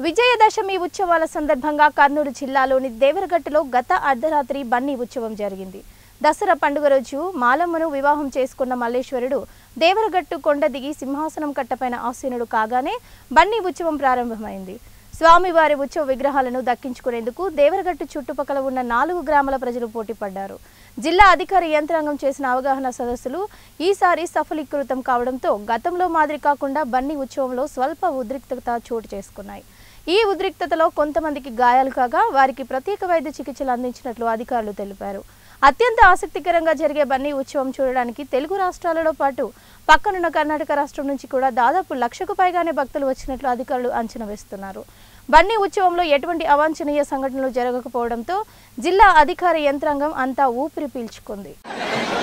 విజయదశమి ఉత్సవాల సందర్భంగా కర్నూలు జిల్లాలోని దేవరగట్టులో గత అర్ధరాత్రి బన్నీ ఉత్సవం జరిగింది దసరా పండుగ రోజు మాలమ్మను వివాహం చేసుకున్న మల్లేశ్వరుడు దేవరగట్టు కొండ దిగి సింహాసనం కట్టపైన ఆసీనుడు కాగానే బన్నీ ఉత్సవం ప్రారంభమైంది స్వామివారి ఉత్సవ విగ్రహాలను దక్కించుకునేందుకు దేవరగట్టు చుట్టుపక్కల ఉన్న నాలుగు గ్రామాల ప్రజలు పోటీపడ్డారు జిల్లా అధికార యంత్రాంగం చేసిన అవగాహన సదస్సులు ఈసారి సఫలీకృతం కావడంతో గతంలో మాదిరి కాకుండా బన్నీ ఉత్సవంలో స్వల్ప ఉద్రిక్తత చోటు చేసుకున్నాయి ఈ ఉద్రిక్తతలో కొంతమందికి గాయాలు కాగా వారికి ప్రత్యేక వైద్య చికిత్సలు అందించినట్లు అధికారులు తెలిపారు అత్యంత ఆసక్తికరంగా జరిగే బన్నీ ఉత్సవం చూడడానికి తెలుగు రాష్ట్రాలలో పాటు పక్కనున్న కర్ణాటక రాష్ట్రం నుంచి కూడా దాదాపు లక్షకు పైగానే భక్తులు వచ్చినట్లు అధికారులు అంచనా వేస్తున్నారు బన్నీ ఉత్సవంలో ఎటువంటి అవాంఛనీయ సంఘటనలు జరగకపోవడంతో జిల్లా అధికార యంత్రాంగం అంతా ఊపిరి పీల్చుకుంది